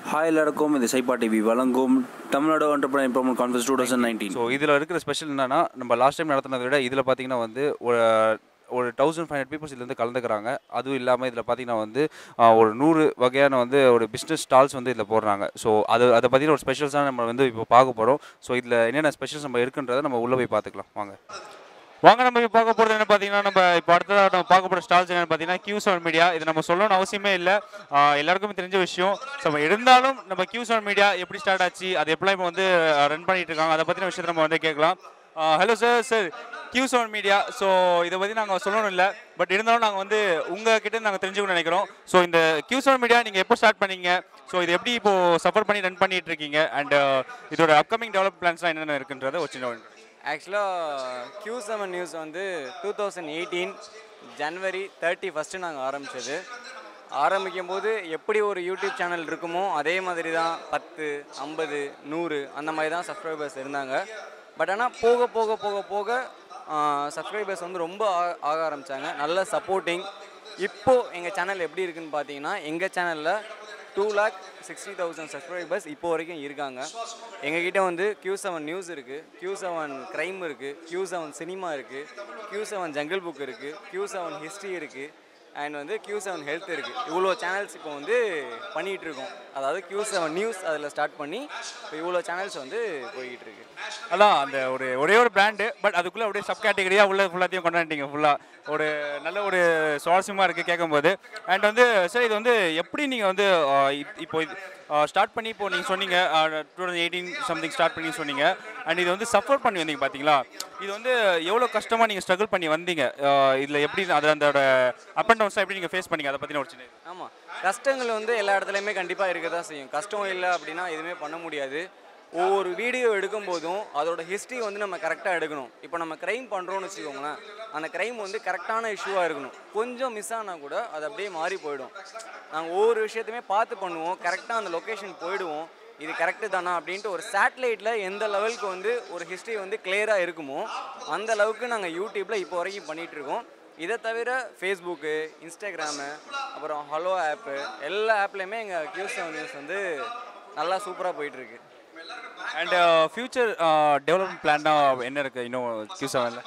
hi எல்லாருக்கும் இது சைப்பா டிவி வழங்கும் Tamil Nadu enterprise promote conference two thousand nineteen so இதில் இருக்கிற ஸ்பெஷல் என்னன்னா நம்ம லாஸ்ட் டைம் நடத்தினதை விட இதில் பார்த்தீங்கன்னா வந்து ஒரு ஒரு தௌசண்ட் ஃபைவ் ஹண்ட்ரட் பீப்புள்ஸ் இதுலேருந்து கலந்துக்கிறாங்க அதுவும் இல்லாமல் இதில் பார்த்தீங்கன்னா வந்து ஆ, ஒரு நூறு வகையான வந்து ஒரு பிஸ்னஸ் ஸ்டால்ஸ் வந்து இதில் போடுறாங்க ஸோ அது அதை பற்றின ஒரு ஸ்பெஷல்ஸாக நம்ம வந்து இப்போ பார்க்க போகிறோம் ஸோ இதில் என்னென்ன ஸ்பெஷல்ஸ் நம்ம இருக்குன்றதை நம்ம உள்ளே போய் பார்த்துக்கலாம் வாங்க வாங்க நம்ம இப்போ பார்க்க போகிறது என்ன பார்த்தீங்கன்னா நம்ம இப்போ அடுத்ததாக நம்ம பார்க்க போகிற ஸ்டால்ஸ் என்னன்னு பார்த்தீங்கன்னா கியூ செவன் மீடியா இது நம்ம சொல்லணும்னு அவசியமே இல்லை எல்லாருக்குமே தெரிஞ்ச விஷயம் ஸோ நம்ம இருந்தாலும் நம்ம கியூ செவன் மீடியா எப்படி ஸ்டார்ட் ஆச்சு அது எப்படிலாம் இப்போ வந்து ரன் பண்ணிட்டு இருக்காங்க அதை பற்றின விஷயத்தை நம்ம வந்து கேட்கலாம் hello sir sir Q seven media so இதை பற்றி நாங்கள் சொல்லணும் இல்லை பட் இருந்தாலும் நாங்கள் வந்து உங்கள் கிட்ட நாங்கள் தெரிஞ்சுக்கணும்னு நினைக்கிறோம் ஸோ இந்த கியூ செவன் மீடியா நீங்கள் எப்போ ஸ்டார்ட் பண்ணீங்க ஸோ இது எப்படி இப்போ சஃபர் பண்ணி ரன் பண்ணிட்டு இருக்கீங்க அண்ட் இதோட அப்கமிங் டெவலப் பிளான்ஸ்லாம் என்னென்ன இருக்குன்றதை ஒரு சின்ன ஆக்சுவலாக கியூ செவன் நியூஸ் வந்து two thousand eighteen January thirty first நாங்கள் ஆரம்பித்தது ஆரம்பிக்கும் போது எப்படி ஒரு யூடியூப் சேனல் இருக்குமோ அதே மாதிரி தான் பத்து ஐம்பது நூறு அந்த மாதிரி தான் சப்ஸ்கிரைபர்ஸ் இருந்தாங்க பட் ஆனால் போக போக போக போக சப்ஸ்கிரைபர்ஸ் வந்து ரொம்ப ஆ- ஆக ஆரம்பித்தாங்க நல்ல சப்போர்ட்டிங் இப்போது எங்கள் சேனல் எப்படி இருக்குன்னு பார்த்தீங்கன்னா எங்கள் சேனலில் two lakh sixty thousand subscribers இப்போ வரைக்கும் இருக்காங்க எங்ககிட்ட வந்து கியூ செவன் நியூஸ் இருக்குது கியூ செவன் க்ரைம் இருக்குது கியூ செவன் சினிமா இருக்குது கியூ செவன் ஜங்கிள் புக் இருக்குது கியூ செவன் ஹிஸ்ட்ரி இருக்குது அண்ட் வந்து கியூ செவன் ஹெல்த் இருக்குது இவ்வளோ சேனல்ஸ் இப்போ வந்து பண்ணிகிட்டு இருக்கோம் அதாவது கியூ செவன் நியூஸ் அதில் ஸ்டார்ட் பண்ணி இப்போ இவ்வளோ சேனல்ஸ் வந்து போய்கிட்டு இருக்கு அதான் அந்த ஒரு ஒரே ஒரு பிராண்டு பட் அதுக்குள்ளே அப்படியே சப் கேட்டகரியாக உள்ள ஃபுல்லாத்தையும் கொண்டாண்டிங்க ஃபுல்லாக ஒரு நல்ல ஒரு சுவாரஸ்யமாக இருக்குது கேட்கும்போது அண்ட் வந்து சார் இது வந்து எப்படி நீங்கள் வந்து ஆஹ், இப்- இப்போ ஸ்டார்ட் பண்ணி இப்போ நீங்கள் சொன்னீங்க two thousand eighteen something start பண்ணி சொன்னீங்க அண்ட் இது வந்து சஃபர் பண்ணி வந்தீங்க பார்த்தீங்களா இது வந்து எவ்வளோ கஷ்டமாக நீங்கள் ஸ்ட்ரகிள் பண்ணி வந்தீங்க இதில் எப்படி அது அதோட அப் அண்ட் டவுன்ஸாக எப்படி நீங்கள் ஃபேஸ் பண்ணீங்க அதை பற்றின ஒரு சின்ன ஆமாம் கஷ்டங்கள் வந்து எல்லா இடத்துலையுமே கண்டிப்பாக இருக்க தான் செய்யும் கஷ்டம் இல்லை அப்படின்னா எதுவுமே பண்ண முடியாது ஒவ்வொரு வீடியோ எடுக்கும் போதும் அதோட ஹிஸ்ட்ரி வந்து நம்ம கரெக்டாக எடுக்கணும் இப்போ நம்ம க்ரைம் பண்ணுறோம்னு வச்சுக்கோங்களேன் அந்த க்ரைம் வந்து கரெக்டான இஷ்யூவாக இருக்கணும் கொஞ்சம் மிஸ் ஆனால் கூட அது அப்படியே மாறி போயிடும் நாங்கள் ஒவ்வொரு விஷயத்தையுமே பார்த்து பண்ணுவோம் கரெக்டாக அந்த லொக்கேஷன் போயிடுவோம் இது கரெக்டு தானா அப்படின்ட்டு ஒரு சேட்டலைட்டில் எந்த லெவலுக்கு வந்து ஒரு ஹிஸ்ட்ரி வந்து கிளியராக இருக்குமோ அந்த அளவுக்கு நாங்கள் யூடியூப்பில் இப்போ வரைக்கும் பண்ணிகிட்டு இருக்கோம் இதை தவிர ஃபேஸ்புக்கு இன்ஸ்டாகிராமு அப்புறம் ஹலோ ஆப்பு எல்லா ஆப்லேயுமே எங்கள் கியூஸ் நியூஸ் வந்து நல்லா சூப்பராக போயிட்டுருக்கு அண்ட் ஃபியூச்சர் டெவலப்மெண்ட் பிளான்னா என்ன இருக்குது இன்னும் கியூ செவனில்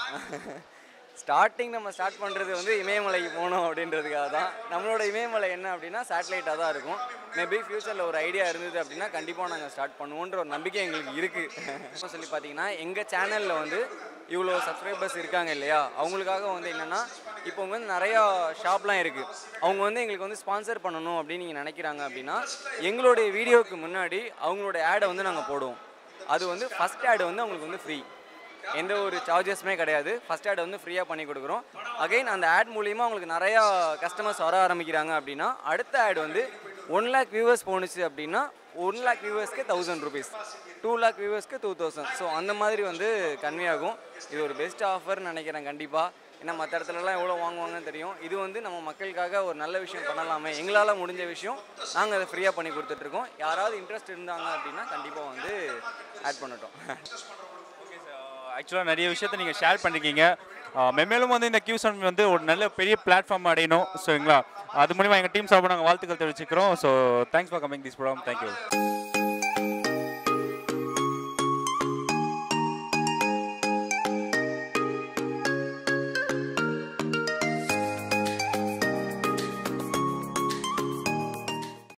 ஸ்டார்டிங் நம்ம ஸ்டார்ட் பண்ணுறது வந்து இமயமலைக்கு போகணும் அப்படின்றதுக்காக தான் நம்மளோட இமயமலை என்ன அப்படின்னா சேட்டலைட்டாக தான் இருக்கும் மேபி ஃப்யூச்சரில் ஒரு ஐடியா இருந்தது அப்படின்னா கண்டிப்பாக நாங்கள் ஸ்டார்ட் பண்ணுவோன்ற ஒரு நம்பிக்கை எங்களுக்கு இருக்குது சொல்லி பார்த்தீங்கன்னா எங்கள் சேனலில் வந்து இவ்வளோ சப்ஸ்கிரைபர்ஸ் இருக்காங்க இல்லையா அவங்களுக்காக வந்து என்னென்னா இப்போ வந்து நிறையா ஷாப்லாம் இருக்குது அவங்க வந்து எங்களுக்கு வந்து ஸ்பான்சர் பண்ணணும் அப்படின்னு நீங்கள் நினைக்கிறாங்க அப்படின்னா எங்களுடைய வீடியோவுக்கு முன்னாடி அவங்களோட ஆடை வந்து நாங்கள் போடுவோம் அது வந்து ஃபஸ்ட் ஆடு வந்து அவங்களுக்கு வந்து ஃப்ரீ எந்த ஒரு சார்ஜஸுமே கிடையாது ஃபஸ்ட் ஆட் வந்து ஃப்ரீயாக பண்ணி கொடுக்குறோம் அகைன் அந்த ஆட் மூலியமாக அவங்களுக்கு நிறையா கஸ்டமர்ஸ் வர ஆரம்பிக்கிறாங்க அப்படின்னா அடுத்த ஆட் வந்து ஒன் லேக் வியூவர்ஸ் போணுச்சு அப்படின்னா ஒன் லேக் வியூவர்ஸ்க்கு தௌசண்ட் ருபீஸ் டூ லேக் வியூவர்ஸ்க்கு டூ தௌசண்ட் ஸோ அந்த மாதிரி வந்து கன்வே ஆகும் இது ஒரு பெஸ்ட் ஆஃபர்னு நினைக்கிறேன் கண்டிப்பாக ஏன்னா மற்ற இடத்துலலாம் எவ்வளோ வாங்குவாங்கன்னு தெரியும் இது வந்து நம்ம மக்களுக்காக ஒரு நல்ல விஷயம் பண்ணலாமே எங்களால் முடிஞ்ச விஷயம் நாங்கள் அதை ஃப்ரீயாக பண்ணி கொடுத்துட்ருக்கோம் யாராவது இன்ட்ரெஸ்ட் இருந்தாங்க அப்படின்னா கண்டிப்பாக வந்து ஆட் பண்ணட்டும் ஆக்சுவலாக நிறைய விஷயத்தை நீங்கள் ஷேர் பண்ணிருக்கீங்க ஆஹ் மென்மேலும் வந்து இந்த கியூசன் வந்து ஒரு நல்ல பெரிய பிளாட்ஃபார்ம் அடையணும் சரிங்களா அது மூலிமா எங்கள் டீம் சார்பாக நாங்கள் வாழ்த்துக்கள் தெரிவிச்சுக்கிறோம் so thanks for coming this program thank you